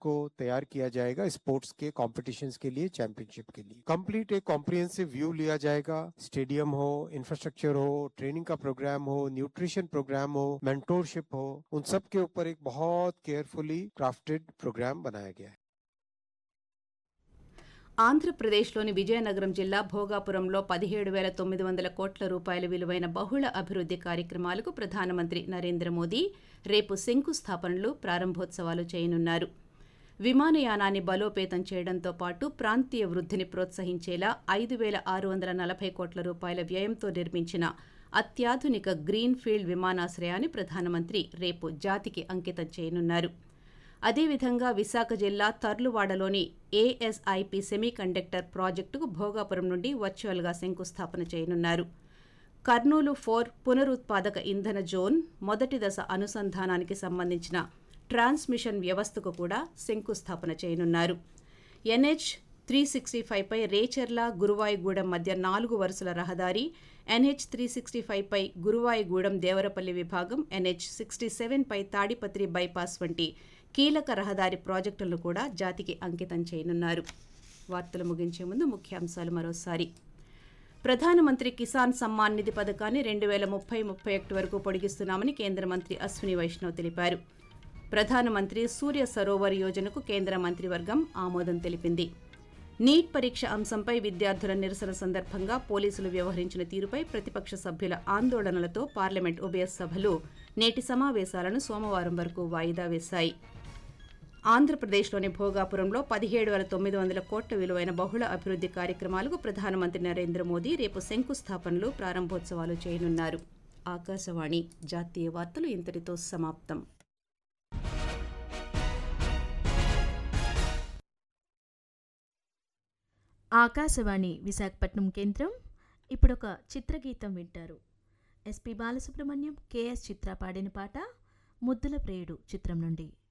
को तैयार किया जाएगा स्पोर्ट्स के कॉम्पिटिशन्स के लिए चैंपियनशिप के लिए कंप्लीट एक कॉम्प्रिहेंसिव व्यू लिया जाएगा स्टेडियम हो इंफ्रास्ट्रक्चर हो ट्रेनिंग का प्रोग्राम हो न्यूट्रिशन प्रोग्राम हो मेंटोरशिप हो उन सब के ऊपर एक बहुत केयरफुली क्राफ्टेड प्रोग्राम बनाया गया है ఆంధ్రప్రదేశ్లోని విజయనగరం జిల్లా భోగాపురంలో పదిహేడు వేల తొమ్మిది వందల కోట్ల రూపాయల విలువైన బహుళ అభివృద్ధి కార్యక్రమాలకు ప్రధానమంత్రి నరేంద్ర మోదీ రేపు శంకుస్థాపనలు ప్రారంభోత్సవాలు చేయనున్నారు విమానయానాన్ని బలోపేతం చేయడంతో పాటు ప్రాంతీయ వృద్ధిని ప్రోత్సహించేలా ఐదు వేల ఆరు వందల నలభై కోట్ల రూపాయల వ్యయంతో నిర్మించిన అత్యాధునిక గ్రీన్ ఫీల్డ్ విమానాశ్రయాన్ని ప్రధానమంత్రి రేపు జాతికి అంకితం చేయనున్నారు అదేవిధంగా విశాఖ జిల్లా తర్లువాడలోని ఏఎస్ఐపి సెమీ కండక్టర్ ప్రాజెక్టుకు భోగాపురం నుండి వర్చువల్గా శంకుస్థాపన చేయనున్నారు కర్నూలు ఫోర్ పునరుత్పాదక ఇంధన జోన్ మొదటి దశ అనుసంధానానికి సంబంధించిన ట్రాన్స్మిషన్ వ్యవస్థకు కూడా శంకుస్థాపన చేయనున్నారు ఎన్హెచ్ త్రీ సిక్స్టీ ఫైవ్పై రేచర్ల గురువాయిగూడెం మధ్య నాలుగు వరుసల రహదారి ఎన్హెచ్ త్రీ సిక్స్టీ ఫైవ్పై గురువాయిగూడెం దేవరపల్లి విభాగం ఎన్హెచ్ సిక్స్టీ సెవెన్పై తాడిపత్రి బైపాస్ వంటి కీలక రహదారి ప్రాజెక్టులను కూడా జాతికి అంకితం చేయనున్నారు వార్తలు ముగించే ముందు ముఖ్యాంశాలు మరోసారి ప్రధానమంత్రి కిసాన్ సమ్మాన్ నిధి పథకాన్ని రెండు వేల ముప్పై ముప్పై ఒకటి వరకు పొడిగిస్తున్నామని కేంద్ర మంత్రి అశ్విని వైష్ణవ్ తెలిపారు ప్రధానమంత్రి సూర్య సరోవర్ యోజనకు కేంద్ర మంత్రివర్గం ఆమోదం తెలిపింది నీట్ పరీక్ష అంశంపై విద్యార్థుల నిరసన సందర్భంగా పోలీసులు వ్యవహరించిన తీరుపై ప్రతిపక్ష సభ్యుల ఆందోళనలతో పార్లమెంట్ ఉభయ సభలు నేటి సమావేశాలను సోమవారం వరకు వాయిదా వేశాయి ఆంధ్రప్రదేశ్లోని భోగాపురంలో పదిహేడు వేల తొమ్మిది వందల కోట్ల విలువైన బహుళ అభివృద్ధి కార్యక్రమాలకు ప్రధానమంత్రి నరేంద్ర మోదీ రేపు శంకుస్థాపనలు ప్రారంభోత్సవాలు చేయనున్నారు ఆకాశవాణి జాతీయ వార్తలు ఇంతటితో సమాప్తం ఆకాశవాణి విశాఖపట్నం కేంద్రం ఇప్పుడొక చిత్రగీతం వింటారు ఎస్పి బాలసుబ్రహ్మణ్యం కెఎస్ చిత్ర పాడిన పాట ముద్దుల ప్రేయుడు చిత్రం నుండి